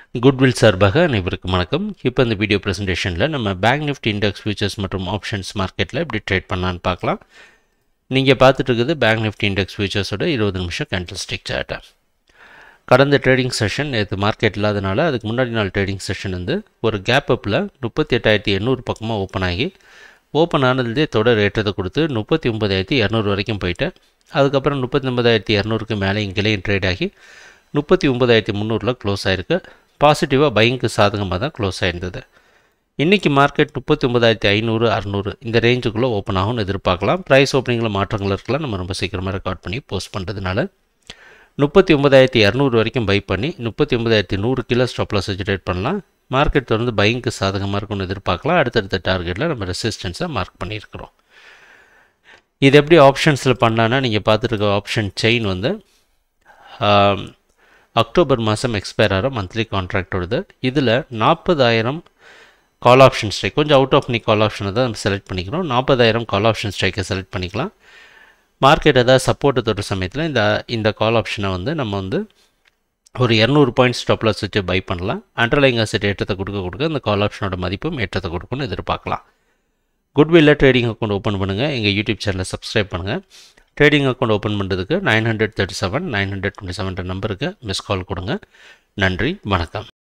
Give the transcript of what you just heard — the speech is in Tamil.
குட்வில் சார்பாக அனைவருக்கும் வணக்கம் இப்போ இந்த வீடியோ ப்ரெசன்டேஷனில் நம்ம பேங்க் நிஃப்டி இண்டெக்ஸ் ஃபியூச்சர்ஸ் மற்றும் ஆப்ஷன்ஸ் மார்க்கெட்டில் எப்படி ட்ரேட் பண்ணலான்னு பார்க்கலாம் நீங்கள் பார்த்துட்டு இருக்குது பேங்க் நிஃப்டி இண்டெக்ஸ் ஃபியூச்சர்ஸோட இருபது நிமிஷம் கேண்டில் ஸ்டிக் சார்ட்டை கடந்த ட்ரேடிங் செஷன் நேற்று மார்க்கெட் இல்லாதனால அதுக்கு முன்னாடி நாள் ட்ரேடிங் செஷன் வந்து ஒரு கேப் அப்பில் முப்பத்தி எட்டாயிரத்தி எண்ணூறு பக்கமாக ஓப்பன் ஆகி ஓப்பன் ஆனதுலேருந்தே தொடர் ஏற்றத்தை கொடுத்து முப்பத்தி ஒம்பதாயிரத்தி இரநூறு வரைக்கும் போயிட்டேன் அதுக்கப்புறம் முப்பத்தி ஒன்பதாயிரத்தி இரநூறுக்கு மேலே இங்கேயும் ட்ரேட் ஆகி முப்பத்தி ஒம்பதாயிரத்தி முந்நூறில் க்ளோஸ் ஆயிருக்கு பாசிட்டிவாக பைங்க்கு சாதகமாக தான் க்ளோஸ் ஆயிருந்தது இன்றைக்கி மார்க்கெட் முப்பத்தி ஒன்பதாயிரத்தி ஐநூறு அறநூறு இந்த ரேஞ்சுக்குள்ளே ஓப்பன் ஆகும்னு எதிர்பார்க்கலாம் ப்ரைஸ் ஓப்பனிங்கில் மாற்றங்கள் இருக்கலாம் நம்ம ரொம்ப சீக்கிரமாக ரெக்கார்ட் பண்ணி போஸ்ட் பண்ணுறதுனால முப்பத்தி ஒன்பதாயிரத்தி இரநூறு வரைக்கும் பை பண்ணி முப்பத்தி ஒன்பதாயிரத்தி நூறு கிலோ ஸ்டாப்லாஸ் வச்சு ட்ரேட் பண்ணலாம் மார்க்கெட் தொடர்ந்து பைங்க்கு சாதகமாக இருக்கும்னு எதிர்பார்க்கலாம் அடுத்தடுத்த டார்கெட்டில் நம்ம ரெசிஸ்டன்ஸை மார்க் பண்ணியிருக்கிறோம் இது எப்படி ஆப்ஷன்ஸில் பண்ணலான்னா நீங்கள் பார்த்துட்டு இருக்க ஆப்ஷன் செயின் வந்து ஆம், அக்டோபர் மாதம் எக்ஸ்பயர் ஆகிற மந்த்லி கான்ட்ராக்டோடது இதில் நாற்பதாயிரம் கால் ஆப்ஷன் ஸ்ட்ரைக் கொஞ்சம் அவுட் ஆஃப் நீ கால் ஆப்ஷனை தான் நம்ம செலக்ட் பண்ணிக்கிறோம் நாற்பதாயிரம் கால் ஆப்ஷன் ஸ்ட்ரைக்கை செலக்ட் பண்ணிக்கலாம் மார்க்கெட் ஏதாவது சப்போர்ட்டை தொட்ட சமயத்தில் இந்த இந்த கால் ஆப்ஷனை வந்து நம்ம வந்து ஒரு இரநூறு பாயிண்ட் ஸ்டாப்லாஸ் வச்சு பை பண்ணலாம் அண்டர்லைங் அசெட் ஏற்றத்தை கொடுக்க கொடுக்க இந்த கால் ஆப்ஷனோட மதிப்பும் ஏற்றத்தை கொடுக்கும்னு எதிர்பார்க்கலாம் குட்வில்ல ட்ரேடிங் அக்கௌண்ட் ஓப்பன் பண்ணுங்கள் எங்கள் யூடியூப் சேனலை சப்ஸ்கிரைப் பண்ணுங்கள் ட்ரேடிங் அக்கௌண்ட் ஓப்பன் பண்ணுறதுக்கு nine hundred thirty seven nine hundred twenty seven நம்பருக்கு மிஸ் கால் கொடுங்க நன்றி வணக்கம்